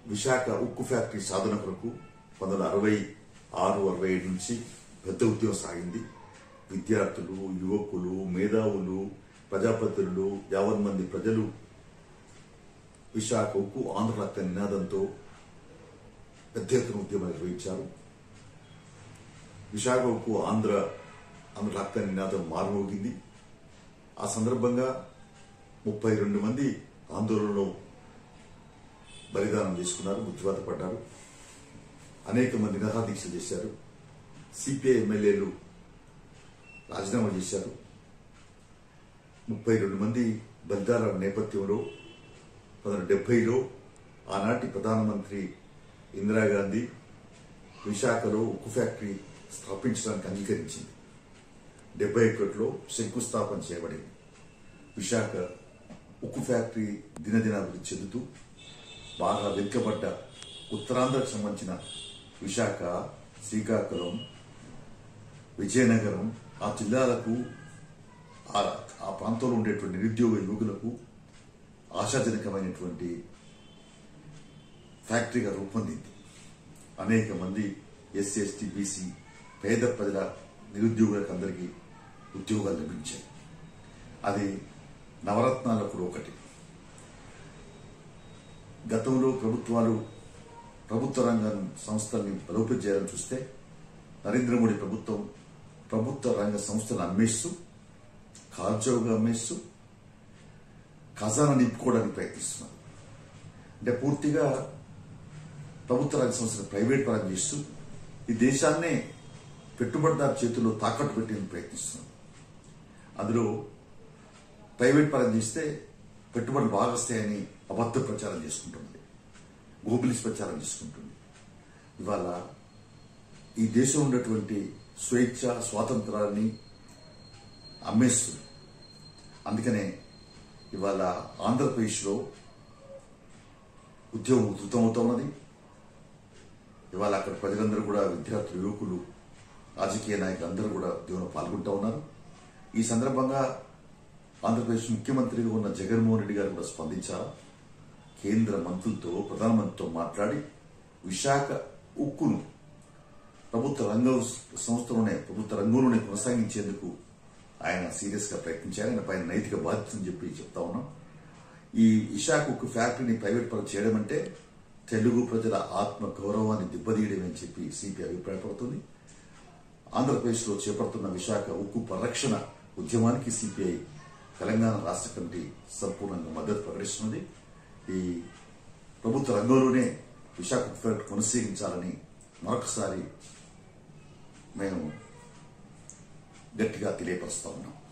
విశాఖ ఉక్కు ఫ్యాక్టరీ సాధన కొరకు పంతొమ్మిది వందల అరవై ఆరు అరవై ఏడు నుంచి పెద్ద ఉద్యమం సాగింది విద్యార్థులు యువకులు మేధావులు ప్రజాప్రతినిధులు యావన్ మంది ప్రజలు విశాఖ ఉక్కు ఆంధ్ర హక్కు నినాదంతో పెద్ద ఎత్తున ఉద్యమం నిర్వహించారు విశాఖ ఉక్కు ఆంధ్ర ఆంధ్ర హక్కు నినాదం మారుమోగింది ఆ సందర్భంగా ముప్పై రెండు మంది ఆందోళనలో బలిదానం చేసుకున్నారు మృత్యువాత పడ్డారు అనేక మంది నిరాదీక్షలు చేశారు సిపిఐ ఎమ్మెల్యేలు రాజీనామా చేశారు ముప్పై రెండు మంది బలిదానాల నేపథ్యంలో పంతొమ్మిది డెబ్బైలో ఆనాటి ప్రధానమంత్రి ఇందిరాగాంధీ విశాఖలో ఉక్కు ఫ్యాక్టరీ స్థాపించడానికి అంగీకరించింది డెబ్బై ఒకటిలో శంకుస్థాపన చేయబడింది విశాఖ ఉక్కు ఫ్యాక్టరీ దినదినాభివృద్ధి చెందుతూ బాగా వెనుకబడ్డ ఉత్తరాంధ్రకు సంబంధించిన విశాఖ శ్రీకాకుళం విజయనగరం ఆ జిల్లాలకు ఆ ఆ ప్రాంతంలో ఉండేటువంటి నిరుద్యోగ యువకులకు ఆశాజనకమైనటువంటి ఫ్యాక్టరీగా రూపొందింది అనేక మంది ఎస్సీ ఎస్టీ బీసీ పేద ప్రజల నిరుద్యోగులకు అందరికీ ఉద్యోగాలు లభించాయి అది నవరత్నాల్లో కూడా ఒకటి గతంలో ప్రభుత్వాలు ప్రభుత్వ రంగ సంస్థల్ని బలోపేతం చేయాలని చూస్తే నరేంద్ర మోడీ ప్రభుత్వం ప్రభుత్వ రంగ సంస్థలను అమ్మేస్తూ కాల్చోగా అమ్మేస్తూ ఖజానా నింపుకోవడానికి ప్రయత్నిస్తున్నారు అంటే పూర్తిగా ప్రభుత్వ రంగ సంస్థలు ప్రైవేట్ పరం చేస్తూ ఈ దేశాన్నే పెట్టుబడిదారు చేతుల్లో తాకట్టు పెట్టేందుకు ప్రయత్నిస్తున్నారు అందులో ప్రైవేట్ పరం చేస్తే పెట్టుబడులు బాగా వస్తాయని అబద్ధ ప్రచారం చేసుకుంటుంది గోబిలిస్ ప్రచారం చేసుకుంటుంది ఇవాళ ఈ దేశం ఉన్నటువంటి స్వేచ్ఛ స్వాతంత్రాన్ని అమ్మేస్తుంది అందుకనే ఇవాళ ఆంధ్రప్రదేశ్లో ఉద్యోగం ఉధృతమవుతా ఉన్నది ఇవాళ అక్కడ ప్రజలందరూ కూడా విద్యార్థులు యువకులు రాజకీయ నాయకులు అందరూ కూడా ఉద్యోగంలో పాల్గొంటూ ఉన్నారు ఈ సందర్భంగా ఆంధ్రప్రదేశ్ ముఖ్యమంత్రిగా ఉన్న జగన్మోహన్ రెడ్డి గారు కూడా స్పందించారు కేంద్ర మంత్రులతో ప్రధానమంత్రితో మాట్లాడి విశాఖ ఉక్కును ప్రభుత్వ రంగ సంస్థలోనే ప్రభుత్వ రంగంలోనే కొనసాగించేందుకు ఆయన సీరియస్ గా ప్రయత్నించారు ఆయన పైన నైతిక బాధ్యతని చెప్పి చెప్తా ఉన్నాం ఈ విశాఖ ఉక్కు ఫ్యాక్టరీని ప్రైవేట్ పరం చేయడం అంటే తెలుగు ప్రజల ఆత్మ గౌరవాన్ని దెబ్బతీయడమే అని చెప్పి సిపి అభిప్రాయపడుతుంది ఆంధ్రప్రదేశ్లో చేపడుతున్న విశాఖ ఉక్కు పరిరక్షణ ఉద్యమానికి సిపిఐ తెలంగాణ రాష్ట్ర కమిటీ సంపూర్ణంగా మద్దతు ప్రకటిస్తున్నది ఈ ప్రభుత్వ రంగంలోనే విశాఖ ఉక్కు ఫ్యాక్టరీ కొనసాగించాలని మరొకసారి మేము గట్టిగా తెలియపరుస్తా ఉన్నాం